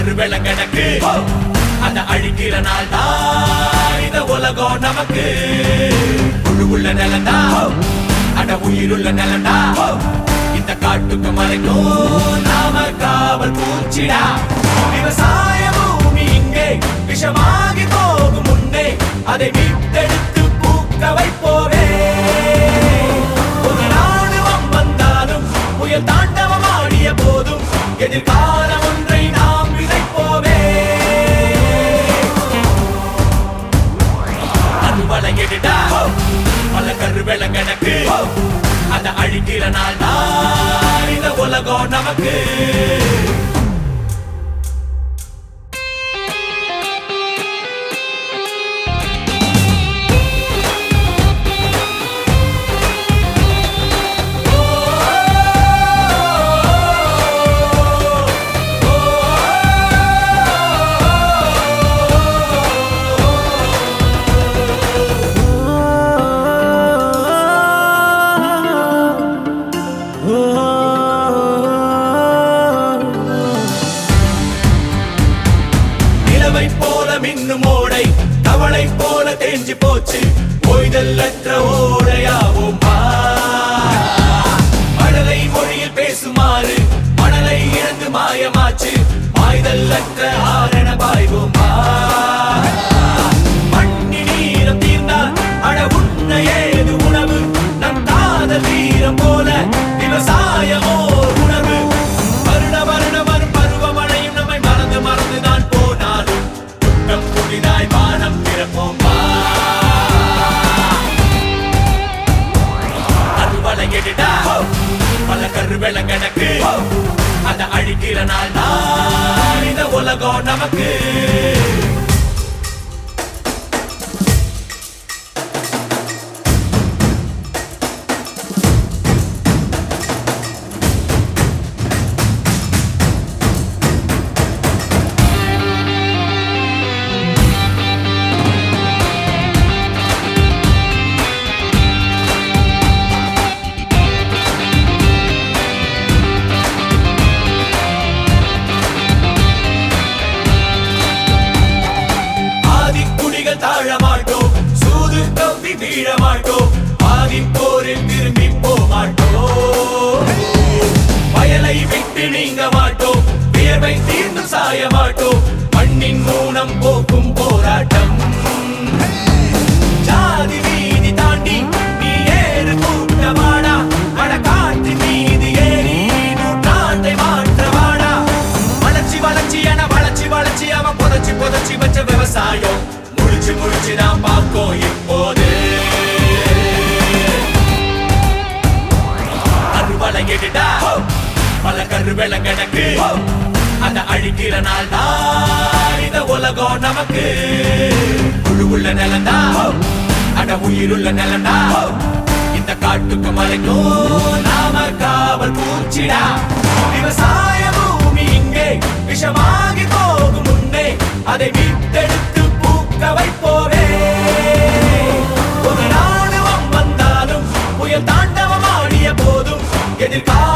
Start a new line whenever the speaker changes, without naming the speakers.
கருவெளங்கணக்கு அத அழிக்கிற நாள் தான் இந்த உலகம் நமக்கு புழு உள்ள நிலந்தா அட உயிருள்ள நிலந்தா இந்த காட்டுக்கு மறைக்கும் நாம காவல் பூச்சிடா விவசாய பூமி இங்கே விஷமாகி போகும் முன்னே அதை மீட்டெடுத்து பூக்க வைப்போவே ஒரு ராணுவம் வந்தாலும் புயல் தாண்டவம் ஆடிய போதும் எதிர்காலம் ஒன்றை நாம் விதைப்போவே அருவளையிடுடா பல கருவெளங்கணக்கு அத அழிக்கிற நாள் தான் இந்த உலகம் நமக்கு நிலவை போல மின்னும் ஓடை தவளை போல தேஞ்சு போச்சு ஓய்தல்லற்ற ஓடையாவும் வா. மழலை மொழியில் பேசுமாறு மணலை இழந்து மாயமாச்சு மாய்தல்லற்ற ஆரண பாய்வோம் வா. மண்ணி நீரம் தீர்ந்தால் அட உண்ண ஏது உணவு நம் காதல் வீரம் போல விவசாயமோ உணவு வருட வருட வரும் பருவமழையும் நம்மை மறந்து மறந்துதான் போனாலும் புத்தம் புதிதாய் வானம் திறப்போம் வா. அறுவலை எடுடா பல கருவெளங்கணக்கு அத அழிக்கிற நாள் தான் இந்த உலகம் நமக்கு ஆதிக்குடிகள் தாழ மாட்டோம் சூது கம்பி வீழ மாட்டோம் ஆதி போரில் திரும்பி போக மாட்டோம் வயலை விட்டு நீங்க மாட்டோம் வியர்வை தீர்ந்து சாய மாட்டோம் மண்ணின் மூலம் போக்கும் போராட்டம் ஜாதி வீதி தாண்டி நீ ஏறு கூட்டமாடா வடகாட்டு மீது ஏறி நூற்றாண்டை மாற்றவாடா வளர்ச்சி வளர்ச்சி என வளர்ச்சி வளர்ச்சி அவன் புதைச்சி புதைச்சி வச்ச விவசாயம் முழிச்சு முழிச்சு நாம் பார்க்கோம் இப்போது அறுவலை எடுடா பல கருவெளங்கணக்கு அத அழிக்கிற நாள் தான் இந்த உலகம் நமக்கு புழு உள்ள நிலந்தா அட உயிருள்ள நிலந்தா இந்த காட்டுக்கு மறைக்கும் நாம காவல் பூச்சிடா விவசாய பூமி இங்கே விஷமாகி போகும் முன்னே அதை மீட்டெடுத்து பூக்க வைப்போவே ஒரு ராணுவம் வந்தாலும் புயல் தாண்டவம் ஆடிய போதும் எதிர்கால